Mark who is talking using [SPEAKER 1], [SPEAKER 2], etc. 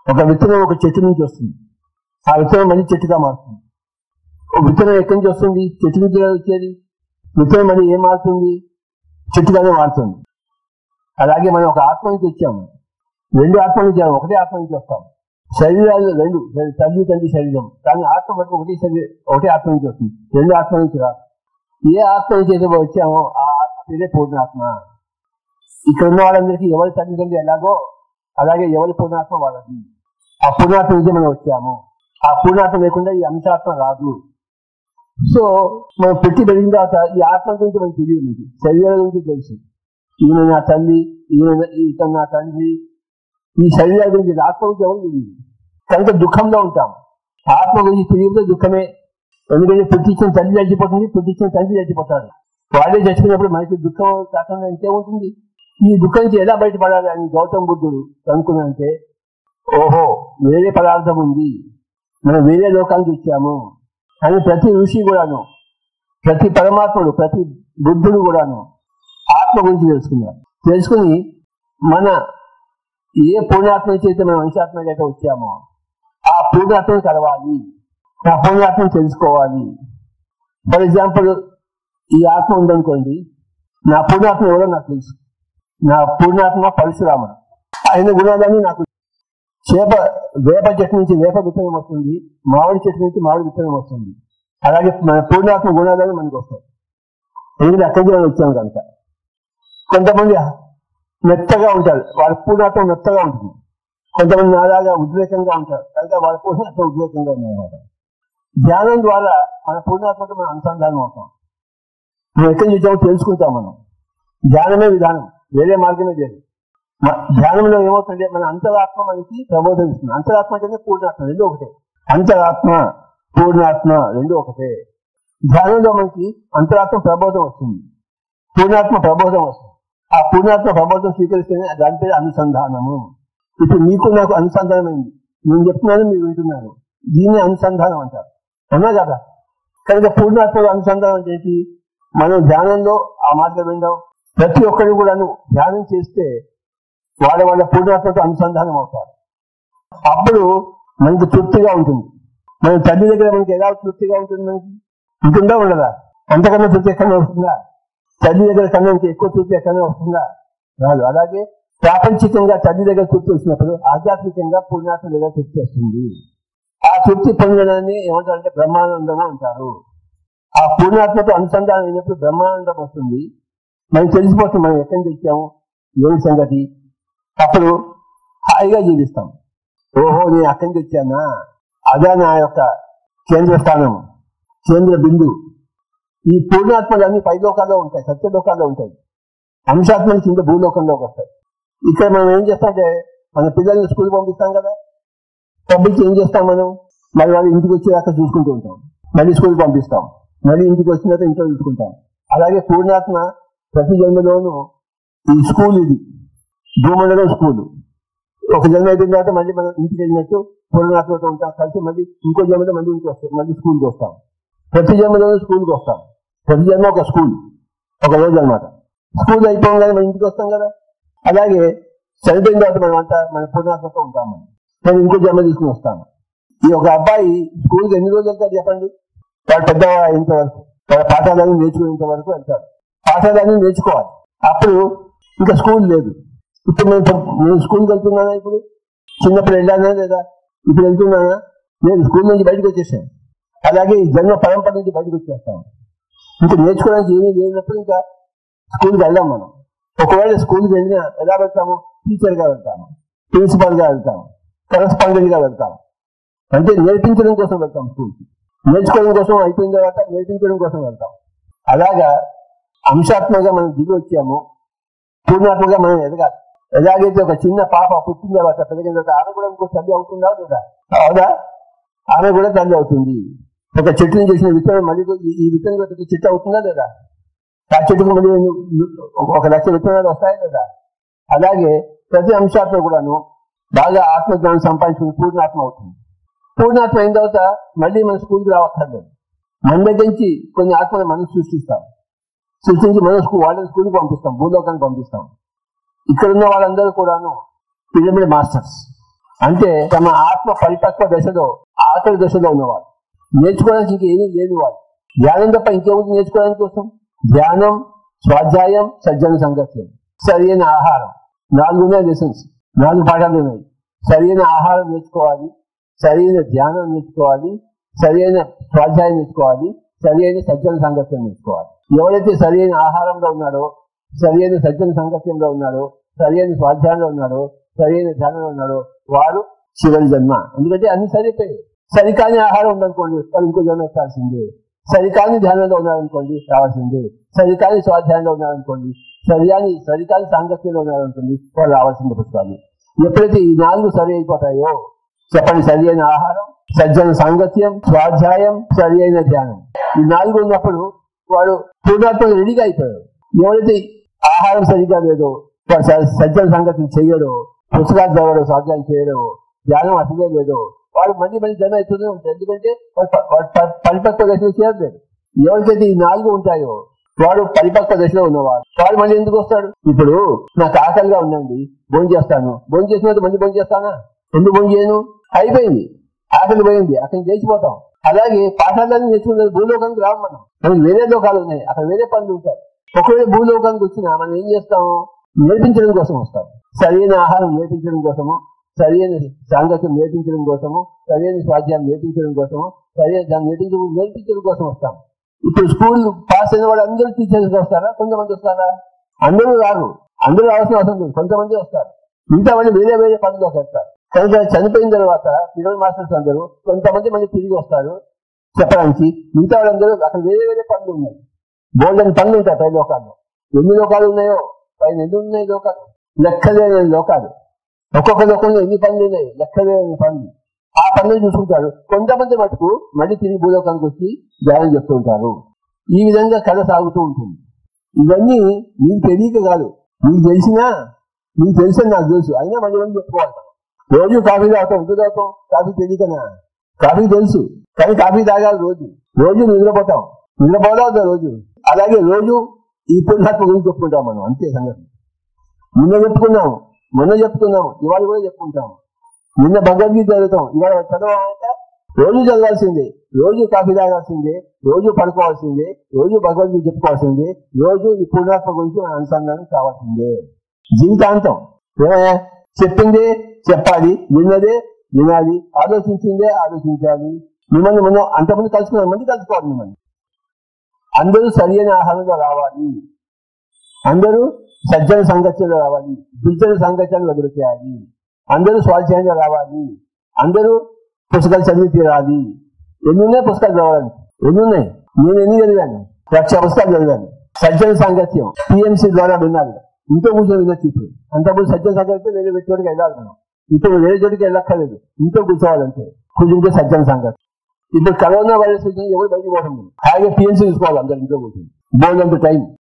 [SPEAKER 1] ఒక విత్తనం ఒక చెట్టు నుంచి వస్తుంది ఆ విత్తనం మళ్ళీ చెట్టుగా మారుతుంది ఒక విత్తనం ఎక్కడి నుంచి వస్తుంది చెట్టు నుంచి కదా వచ్చేది విత్తనం మళ్ళీ ఏం మారుతుంది చెట్టుగానే మారుతుంది అలాగే మనం ఒక ఆత్మ నుంచి వచ్చాము రెండు ఆత్మ నుంచి రాము, ఒకటే ఆత్మ నుంచి వస్తాం శరీరాలు రెండు తల్లి తండ్రి శరీరం కానీ ఆత్మ మటుకు ఒకటే శరీరం ఒకటే ఆత్మ నుంచి వస్తుంది రెండు ఆత్మ నుంచి రా ఏ ఆత్మ నుంచి అయితే వచ్చామో ఆ ఆత్మ పేరే పూర్ణాత్మ ఇక్కడ ఉన్న వాళ్ళందరికీ ఎవరి తల్లిదండ్రులు ఎలాగో అలాగే ఎవరి పూర్ణాత్మ వాళ్ళది ఆ పూర్ణాత్మ నుంచి మనం వచ్చాము ఆ పూర్ణాత్మ లేకుండా ఈ అంశాత్మ రాదు సో మనం పెట్టి పెరిగిన తర్వాత ఈ ఆత్మ గురించి మనకు తెలియదు మీకు శరీరం గురించి తెలుసు ఈయన నా తల్లి ఈయన ఇతను నా తండ్రి ఈ శరీరం గురించి ఆత్మ గురించి ఎవరు తెలియదు కనుక దుఃఖంలో ఉంటాం ఆత్మ గురించి తెలియదు దుఃఖమే ఎందుకంటే పుట్టించిన తల్లి చచ్చిపోతుంది పుట్టించిన తండ్రి చచ్చిపోతాడు వాళ్ళే చచ్చిపోయినప్పుడు మనకి దుఃఖం కాకుండా ఇంకేముంటుంది ఈ దుఃఖం నుంచి ఎలా బయటపడాలి అని గౌతమ బుద్ధుడు అనుకున్నంటే ఓహో వేరే పదార్థం ఉంది మనం వేరే లోకానికి వచ్చాము అని ప్రతి ఋషి కూడాను ప్రతి పరమాత్ముడు ప్రతి బుద్ధుడు కూడాను ఆత్మ గురించి తెలుసుకున్నారు తెలుసుకుని మన ఏ పూర్ణాత్మ చేత మనం వంశాత్మక అయితే వచ్చామో ఆ పూర్ణాత్మను కలవాలి ఆ పూర్ణాత్మను తెలుసుకోవాలి ఫర్ ఎగ్జాంపుల్ ఈ ఆత్మ ఉందనుకోండి నా పూర్ణాత్మ ఎవరో నాకు తెలుసు నా పూర్ణాత్మ పరశురాముడు ఆయన గుణాలన్నీ నాకు చేప వేప చెట్టు నుంచి వేప విత్తనం వస్తుంది మామిడి చెట్టు నుంచి మామిడి విత్తనం వస్తుంది అలాగే మన పూర్ణాత్మ గుణాలని మనకు వస్తాయి ఎందుకంటే అక్కడికి మనం వచ్చాం కనుక కొంతమంది మెత్తగా ఉంటారు వాళ్ళ పూర్ణాత్మ మెత్తగా ఉంటుంది కొంతమంది నాలాగా ఉద్రేకంగా ఉంటారు కనుక వాళ్ళ పూర్ణాత్మ ఉద్రేకంగా ఉందన్నమాట ధ్యానం ద్వారా మన పూర్ణాత్మతో మనం అనుసంధానం అవుతాం మనం ఎక్కడి నుంచి వచ్చామో తెలుసుకుంటాం మనం ధ్యానమే విధానం వేరే మార్గమే లేదు మ- ధ్యానంలో ఏమవుతుంది మన అంతరాత్మ మనకి ప్రబోధం ఇస్తుంది అంతరాత్మ అంటే పూర్ణాత్మ రెండు ఒకటే అంతరాత్మ పూర్ణాత్మ రెండు ఒకటే ధ్యానంలో మనకి అంతరాత్మ ప్రబోధం వస్తుంది పూర్ణాత్మ ప్రబోధం వస్తుంది ఆ పూర్ణాత్మ ప్రబోధం స్వీకరిస్తేనే దాని పేరు అనుసంధానము ఇప్పుడు మీకు నాకు అనుసంధానం అయింది నేను చెప్తున్నాను మీరు వింటున్నారు దీన్ని అనుసంధానం అంటారు అవునా కదా కనుక పూర్ణాత్మలో అనుసంధానం చేసి మనం ధ్యానంలో ఆ మాటలు వినడం ప్రతి ఒక్కరు కూడాను ధ్యానం చేస్తే వాళ్ళ వాళ్ళ పూర్ణాత్మతో అనుసంధానం అవుతారు అప్పుడు మనకి తృప్తిగా ఉంటుంది మన తల్లి దగ్గర మనకి ఎలా తృప్తిగా ఉంటుంది మనకి ఉంటుందా ఉండదా అంతకన్నా తృప్తి ఎక్కడైనా వస్తుందా తల్లి దగ్గర కన్నా ఇంకా ఎక్కువ తృప్తి ఎక్కడైనా వస్తుందా రాదు అలాగే ప్రాపంచికంగా తల్లి దగ్గర తృప్తి వచ్చినప్పుడు ఆధ్యాత్మికంగా పూర్ణాత్మ దగ్గర తృప్తి వస్తుంది ఆ తృప్తి పొందడాన్ని ఏమంటారంటే బ్రహ్మానందము అంటారు ఆ పూర్ణాత్మతో అనుసంధానం అయినప్పుడు బ్రహ్మానందం వస్తుంది మనకి తెలిసిపోతుంది మనం ఎక్కడి నుంచి వచ్చాము ఏమి సంగతి అప్పుడు హాయిగా జీవిస్తాం ఓహో నేను అక్కడి నుంచి వచ్చానా అదే నా యొక్క కేంద్ర స్థానం కేంద్ర బిందు ఈ పూర్ణాత్మలు అన్ని పై లోకాల్లో ఉంటాయి సత్య లోకాల్లో ఉంటాయి అంశాత్మలు కింద భూలోకంలోకి వస్తాయి ఇక్కడ మనం ఏం చేస్తామంటే మన పిల్లల్ని స్కూల్ పంపిస్తాం కదా పంపించి ఏం చేస్తాం మనం మరి వాళ్ళు ఇంటికి వచ్చేదాకా చూసుకుంటూ ఉంటాం మళ్ళీ స్కూల్ పంపిస్తాం మళ్ళీ ఇంటికి వచ్చిన తర్వాత ఇంట్లో చూసుకుంటాం అలాగే పూర్ణాత్మ ప్రతి జన్మలోనూ ఈ స్కూల్ ఇది భూమండలం స్కూల్ ఒక జన్మ అయిపోయిన తర్వాత మళ్ళీ మనం ఇంటికి వెళ్ళినట్టు పూర్ణాత్మతో ఉంటాం కలిసి మళ్ళీ ఇంకో జన్మలో మళ్ళీ ఇంటికి వస్తాం మళ్ళీ స్కూల్కి వస్తాం ప్రతి జన్మలోనూ స్కూల్కి వస్తాం ప్రతి జన్మ ఒక స్కూల్ ఒక రోజు అనమాట స్కూల్ అయిపోగానే మనం ఇంటికి వస్తాం కదా అలాగే చనిపోయిన తర్వాత మనం అంతా మన పూర్ణాత్మతో ఉంటాం మనం మనం ఇంకో జన్మ తీసుకుని వస్తాము ఈ ఒక అబ్బాయి స్కూల్కి ఎన్ని రోజులు వెళ్తారు చెప్పండి వాడు పెద్ద అయ్యేంత వరకు వాళ్ళ పాఠాలన్నీ నేర్చుకునేంత వరకు వెళ్తారు పాఠాలన్నీ నేర్చుకోవాలి అప్పుడు ఇంకా స్కూల్ లేదు ఇప్పుడు నేను నేను స్కూల్కి వెళ్తున్నానా ఇప్పుడు చిన్నప్పుడు వెళ్ళానా లేదా ఇప్పుడు వెళ్తున్నానా నేను స్కూల్ నుంచి బయటకు వచ్చేసాను అలాగే ఈ జన్మ పరంపర నుంచి బయటకు వచ్చేస్తాను ఇంకా నేర్చుకోవడానికి ఏమీ లేనప్పుడు ఇంకా స్కూల్కి వెళ్దాం మనం ఒకవేళ స్కూల్కి వెళ్ళినా ఎలా వెళ్తాము టీచర్ గా వెళ్తాము ప్రిన్సిపల్ గా వెళ్తాము కరెస్పాండెంట్ గా వెళ్తాము అంటే నేర్పించడం కోసం వెళ్తాం స్కూల్కి నేర్చుకోవడం కోసం అయిపోయిన తర్వాత నేర్పించడం కోసం వెళ్తాం అలాగా అంశాత్మగా మనం దిగి వచ్చాము పూర్ణాత్మగా మనం ఎదగాలి ఎలాగైతే ఒక చిన్న పాప పుట్టిన తర్వాత పెరిగిన తర్వాత ఆమె కూడా ఇంకో తల్లి అవుతుందా లేదా అవుదా ఆమె కూడా తల్లి అవుతుంది ఒక చెట్టు నుంచి చేసిన విత్తనం మళ్ళీ ఈ- ఈ విత్తనం పెద్ద చెట్టు అవుతుందా లేదా ఆ చెట్టుకు మళ్ళీ ఒక లక్ష విత్తనాలు వస్తాయి లేదా అలాగే ప్రతి అంశాత్మ కూడాను బాగా ఆత్మజ్ఞానం సంపాదించుకుని పూర్ణాత్మ అవుతుంది పూర్ణాత్మ అయిన తర్వాత మళ్ళీ మన స్కూల్కి రావక్కర్లేదు మన దగ్గర నుంచి కొన్ని ఆత్మలు మనం సృష్టిస్తాం సృష్టించి మనం స్కూల్ వాళ్ళని స్కూల్కి పంపిస్తాం భూలోకానికి పంపిస్తాం ఇక్కడ ఉన్న వాళ్ళందరూ కూడాను పిరమిడ్ మాస్టర్స్ అంటే తమ ఆత్మ పరిపక్వ దశలో ఆఖరి దశలో ఉన్నవాడు నేర్చుకోవడానికి ఇంకేమీ లేదు వాడు ధ్యానం తప్ప ఇంకేముంది నేర్చుకోవడానికి కోసం ధ్యానం స్వాధ్యాయం సజ్జన సంగత్యం సరైన ఆహారం నాలుగు ఉన్నాయి లెసన్స్ నాలుగు పాఠాలు ఉన్నాయి సరైన ఆహారం నేర్చుకోవాలి సరైన ధ్యానం నేర్చుకోవాలి సరైన స్వాధ్యాయం నేర్చుకోవాలి సరైన సజ్జన సంగత్యం నేర్చుకోవాలి ఎవరైతే సరైన ఆహారంలో ఉన్నాడో సరైన సజ్జన సంగత్యంలో ఉన్నాడో సరైన స్వాధ్యాయంలో ఉన్నాడో సరైన ధ్యానంలో ఉన్నాడో వాడు చివరి జన్మ ఎందుకంటే అన్ని సరిపోయాయి సరికాని ఆహారం ఉందనుకోండి వాడు ఇంకో జన్మ ఎత్తాల్సిందే సరికాని ధ్యానంలో ఉన్నారనుకోండి రావాల్సిందే సరికాని స్వాధ్యాయంలో ఉన్నారనుకోండి సరియాని సరికాని సాంగత్యంలో ఉన్నారనుకోండి వాళ్ళు రావాల్సిందే పుస్తకాలు ఎప్పుడైతే ఈ నాలుగు సరి అయిపోతాయో చెప్పండి సరి అయిన ఆహారం సజ్జన సాంగత్యం స్వాధ్యాయం సరి అయిన ధ్యానం ఈ నాలుగు ఉన్నప్పుడు వాడు పూర్ణాత్మ రెడీగా అయిపోయాడు ఎవరైతే ఆహారం సరిగా లేదో వాడు స- సజ్జన సంగతి చేయడో పుస్తకాలు చదవడో స్వాధ్యాయం చేయడో ధ్యానం అసలే లేదో వాడు మళ్ళీ మళ్ళీ జనం అవుతూనే ఉంటాడు ఎందుకంటే వాడు ప- వాడు ప- పరిపక్వ దశలో చేరలేదు ఎవరికైతే ఈ నాలుగు ఉంటాయో వాడు పరిపక్వ దశలో ఉన్నవాడు వాడు మళ్ళీ ఎందుకు వస్తాడు ఇప్పుడు నాకు ఆకలిగా ఉందండి భోజనం చేస్తాను భోజనం చేసిన తర్వాత మళ్ళీ భోజనం చేస్తానా ఎందుకు భోజనం చేయను అయిపోయింది ఆకలి పోయింది అక్కడ చేసిపోతాం అలాగే పాఠాలన్నీ నేర్చుకున్నది భూలోకానికి రావు మనం మనకి వేరే లోకాలు ఉన్నాయి అక్కడ వేరే పనులు ఉంటాయి ఒకవేళ భూలోకానికి వచ్చినా మనం ఏం చేస్తాము నేర్పించడం కోసం వస్తాం సరైన ఆహారం నేర్పించడం కోసము సరైన సాంగత్యం నేర్పించడం కోసము సరైన స్వాధ్యాయం నేర్పించడం కోసము సరైన దాన్ని నేర్పించడం నేర్పించడం కోసం వస్తాం ఇప్పుడు స్కూల్ పాస్ అయిన వాళ్ళు అందరూ టీచర్స్ వస్తారా కొంతమంది వస్తారా అందరూ రారు అందరూ రావాల్సిన అవసరం లేదు కొంతమంది వస్తారు మిగతా వాళ్ళు వేరే వేరే పనులకు వస్తారు కనుక చనిపోయిన తర్వాత పిల్లల మాస్టర్స్ అందరూ కొంతమంది మళ్ళీ తిరిగి వస్తారు చెప్పడానికి మిగతా వాళ్ళందరూ అక్కడ వేరే వేరే పనులు ఉన్నాయి బోల్డెన్ పనులు ఉంటాయి పై లోకాల్లో ఎన్ని లోకాలు ఉన్నాయో పైన ఎన్ని ఉన్నాయి లోకాలు లెక్కలేని లోకాలు ఒక్కొక్క లోకంలో ఎన్ని పనులు ఉన్నాయి లెక్కలేని పనులు ఆ పనులు చూసుకుంటారు కొంతమంది మటుకు మళ్ళీ తిరిగి భూలోకానికి వచ్చి ధ్యానం చేస్తూ ఉంటారు ఈ విధంగా కథ సాగుతూ ఉంటుంది ఇవన్నీ నీకు తెలియక కాదు నీకు తెలిసినా నీకు తెలిసిన నాకు తెలుసు అయినా మళ్ళీ మళ్ళీ చెప్పుకోవాలి రోజు కాఫీ తాగుతాం ఎందుకు తాగుతాం కాఫీ తెలియకనా కాఫీ తెలుసు కానీ కాఫీ తాగాలి రోజు రోజు నిద్రపోతాం నిద్రపోదా రోజు అలాగే రోజు ఈ పుణ్యాత్మ గురించి చెప్పుకుంటాం మనం అంతే సంగతి నిన్న చెప్పుకున్నాం మొన్న చెప్పుకున్నాం ఇవాళ కూడా చెప్పుకుంటాం నిన్న భగవద్గీత చదువుతాం ఇవాళ చదవాలంటే రోజు చదవాల్సిందే రోజు కాఫీ తాగాల్సిందే రోజు పడుకోవాల్సిందే రోజు భగవద్గీత చెప్పుకోవాల్సిందే రోజు ఈ పుణ్యాత్మ గురించి మన అనుసంధానం కావాల్సిందే జీవితాంతం ఏమయ్యా? చెప్పిందే చెప్పాలి విన్నదే వినాలి ఆలోచించిందే ఆలోచించాలి మిమ్మల్ని మనం అంతమంది కలుసుకున్నాం మంది కలుసుకోవాలి మిమ్మల్ని అందరూ సరైన ఆహారంగా రావాలి అందరూ సజ్జన సంగత్యంలో రావాలి దుర్జన సంగత్యాన్ని వదిలిచేయాలి అందరూ స్వాధ్యాయంగా రావాలి అందరూ పుస్తకాలు చదివి తీరాలి ఎన్ని ఉన్నాయి పుస్తకాలు చదవడానికి ఎన్ని ఉన్నాయి నేను ఎన్ని చదివాను లక్ష పుస్తకాలు చదివాను సజ్జన సాంగత్యం టిఎంసీ ద్వారా విన్నాను ఇంట్లో కూర్చొని వినొచ్చు ఇప్పుడు అంతకుముందు సజ్జన సాంగత్యం వేరే వ్యక్తి చోటికి వెళ్ళాలి మనం ఇప్పుడు వేరే చోటికి వెళ్ళక్కర్లేదు ఇంట్లో కూర్చోవాలంటే కూర్చుంటే సజ్జన సంగతి ఇప్పుడు కరోనా వైరస్ వచ్చి ఎవరు బయటకు పోవడం లేదు. హాయిగా టీఎంసీ తీసుకోవాలి అందరు ఇంట్లో కూర్చొని బోల్డ్ టైం